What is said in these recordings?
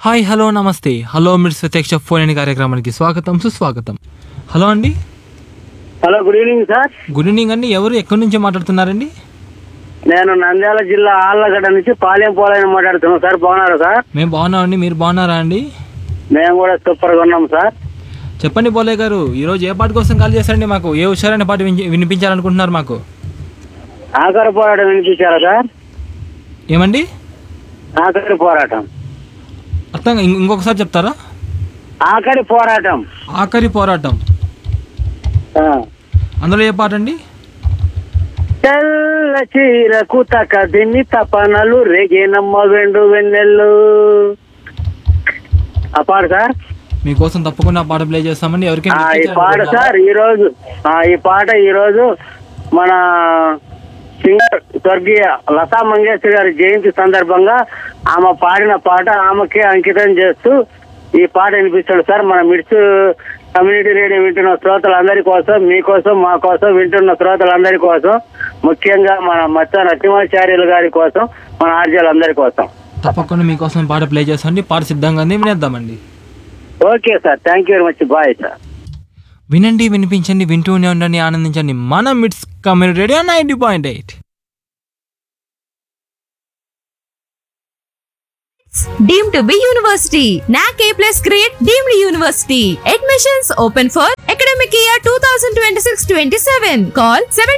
Hi hello నమస్తే hello Mids ప్రత్యక్ష phone in కార్యక్రమానికి స్వాగతం సుస్వాగతం హలో అండి hello good evening sir good evening అండి ఎవరు ఎక్కడి నుంచి మాట్లాడుతున్నారండి నేను నంద్యాల జిల్లా ఆళ్ళగడ్డ నుంచి పాలెం పోలైన మాట్లాడుతున్నాను సార్ బాగున్నారు సార్ మేము బాగున్నామండి మీరు బాగున్నారా అండి మేము కూడా సూపర్గా ఉన్నాం సార్ చెప్పండి పోలే గారు ఈరోజు ఏ పాట కోసం కాల్ చేశారండి మాకు ఏ హుషారైన పాట విని- వినిపించాలనుకుంటున్నారు మాకు ఆఖరి పోరాటం వినిపించారా సార్ ఏమండి ఆఖరి పోరాటం అర్థం ఇం- ఇంకొకసారి చెప్తారా ఆఖరి పోరాటం ఆఖరి పోరాటం ఆ. అందులో ఏ పాట అండి తెల్ల చీరకు తక దిన్ని తపనలు రేగేనమ్మ వెండు వెన్నెల్లు ఆ పాడు సార్ మీకోసం తప్పకుండా ఆ పాట ప్లే చేస్తామండి ఎవరికి ఆ, ఈ పాట సార్ ఈ రోజు ఆ, ఈ పాట ఈ రోజు మన సింగర్ స్వర్గీయ లతా మంగేష్కర్ గారి జయంతి సందర్భంగా ఆమె పాడిన పాట ఆమెకే అంకితం చేస్తూ ఈ పాట వినిపిస్తాడు సార్ మన మిడ్స్ కమ్యూనిటీ రేడియో వింటున్న శ్రోతలందరి కోసం మీకోసం మా కోసం వింటున్న శ్రోతలందరి కోసం ముఖ్యంగా మన మచ్చ నరసింహాచార్యులు గారి కోసం మన ఆర్జీలందరి కోసం తప్పకుండా మీకోసం పాట ప్లే చేస్తామండి పాట సిద్ధంగా ఉంది వినేద్దామండి okay sir thank you very much bye sir వినండి వినిపించండి వింటూనే ఉండండి ఆనందించండి మన Mids community radio ninety point eight deemed to be university. NAC A plus grade deemed university. Admissions open for academic year 2026-27. Call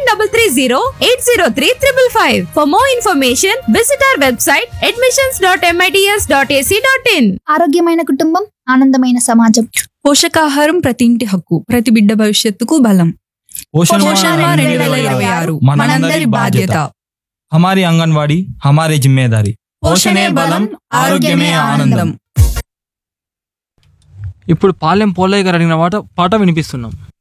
7330-803-555. For more information, visit our website admissions.mits.ac.in. ఆరోగ్యమైన కుటుంబం ఆనందమైన సమాజం పోషకాహారం ప్రతి ఇంటి హక్కు ప్రతి బిడ్డ భవిష్యత్తుకు బలం పోషణ పోషణ రెండు వేల ఇరవై ఆరు మనందరి బాధ్యత हमारी आंगनवाड़ी हमारी जिम्मेदारी పోషణే బలం ఆరోగ్యమే ఆనందం ఇప్పుడు పాలెం పోలయ్య గారు అడిగిన పాట పాట వినిపిస్తున్నాం